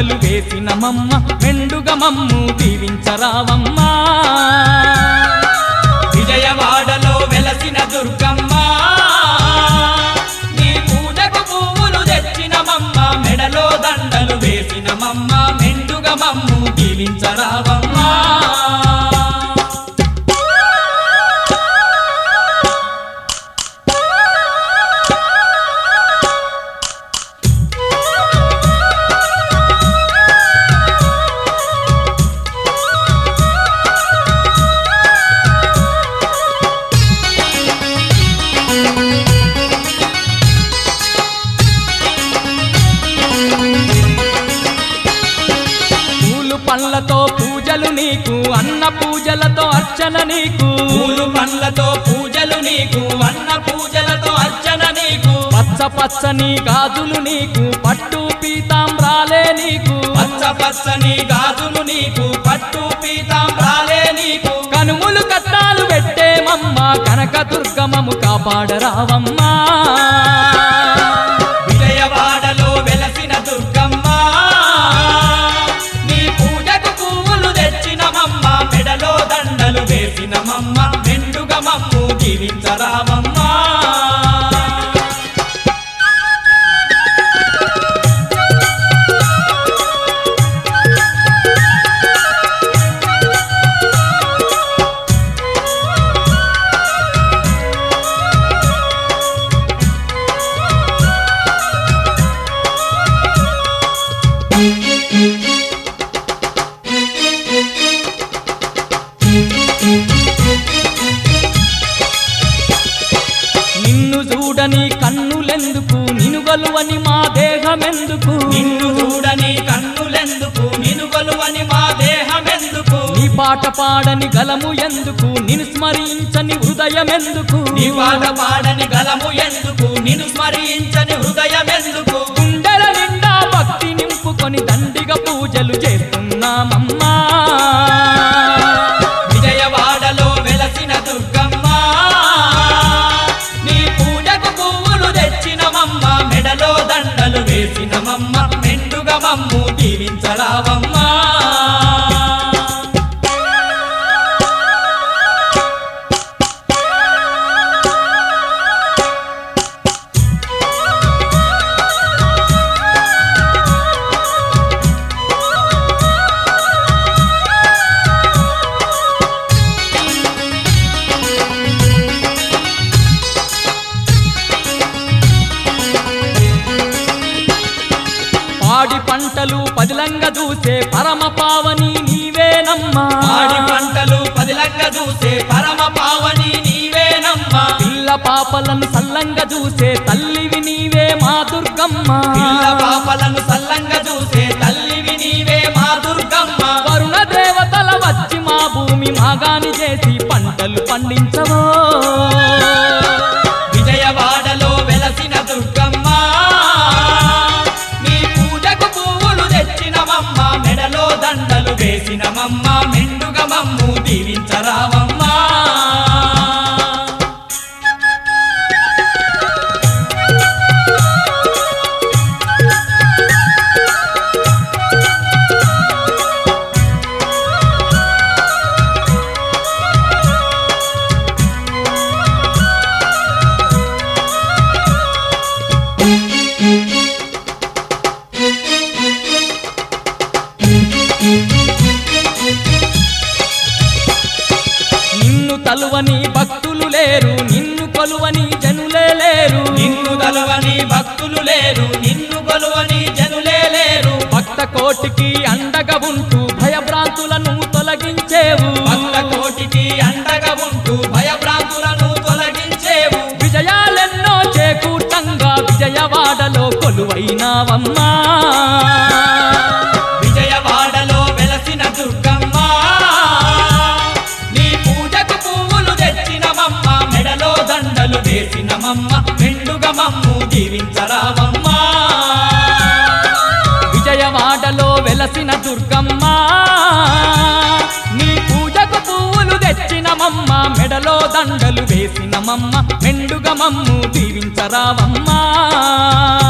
దండలు వేసిన మమ్మ మెండుగ మమ్ము దీవించరావమ్మా విజయవాడలో వెలసిన దుర్గమ్మ నీ పూజకు పువ్వులు తెచ్చిన మమ్మ మెడలో దండలు వేసిన మమ్మ మెండుగా మమ్ము దీవించరావమ్మా పూలు పండ్లతో పూజలు నీకు అన్న పూజలతో అర్చన నీకు పూలు పండ్లతో పూజలు నీకు అన్న పూజలతో అర్చన నీకు పచ్చ పచ్చని గాజులు నీకు పట్టు పీతాంబ్రాలే నీకు పచ్చ పచ్చని గాజులు నీకు పట్టు పీతాంబ్రాలే నీకు కనుములు కట్టాలు పెట్టే మమ్మ కనక దుర్గమము కాపాడరావమ్మా విజయవాడలో వెలసిన దుర్గమ్మ నీ పూజకు పువ్వులు తెచ్చిన మమ్మ మెడలో దండలు వేసిన మమ్మ మెండుగా మమ్ము జీవించరామమ్మా నిన్ను చూడని కన్నులెందుకు నినుగలువని మా దేహమెందుకు నిన్ను చూడని కన్నులెందుకు నినుగలువని మా దేహమెందుకు నీ పాట పాడని గలము ఎందుకు నిన్ను స్మరించని హృదయమెందుకు నీ పాట పాడని గలము ఎందుకు నిన్ను స్మరించని హృదయమెందుకు గుండెల నిండా భక్తి నింపుకొని దండిగా పూజలు చేస్తున్నామమ్మా విజయవాడలో వెలసిన దుర్గమ్మ నీ పూజకు పువ్వులు తెచ్చిన మమ్మ మెడలో దండలు వేసిన మమ్మ మెండుగా మమ్ము దీవించరావమ్మా పాడి పంటలు పదిలంగా చూసే పరమ పావని నీవేనమ్మా ఆడి పంటలు పదిలంగా చూసే పరమ పావని నీవేనమ్మా పిల్ల పాపలను సల్లంగా చూసే తల్లివి నీవే మా దుర్గమ్మ పిల్ల పాపలను సల్లంగా చూసే తల్లివి నీవే మా దుర్గమ్మ వరుణ దేవతల వచ్చి మా భూమి మాగాని చేసి పంటలు పండించవో విజయవాడలో వెలసిన దుర్గమ్మ నీ పూజకు పువ్వులు తెచ్చిన మమ్మ మెడలో దండలు వేసిన మమ్మ మెండుగా మమ్ము దీవించరావమ్మా నిన్ను తలువని భక్తులు లేరు నిన్ను కొలువని జనులే లేరు నిన్ను గలవని భక్తులు లేరు నిన్ను కొలువని జనులే లేరు భక్త కోటికి అండగా ఉంటూ భయభ్రాంతులను తొలగించేవు భక్త కోటికి అండగా ఉంటూ భయభ్రాంతులను తొలగించేవు విజయాలెన్నో చేకూటంగా విజయవాడలో కొలువైనావమ్మా విజయవాడలో వెలసిన దుర్గమ్మ నీ పూజకు పువ్వులు తెచ్చిన మమ్మ మెడలో దండలు వేసిన మమ్మ మెండుగా మమ్ము జీవించరావమ్మా విజయవాడలో వెలసిన దుర్గమ్మ నీ పూజకు పువ్వులు తెచ్చిన మమ్మ మెడలో దండలు వేసిన మమ్మ మెండుగ మమ్ము దీవించరావమ్మా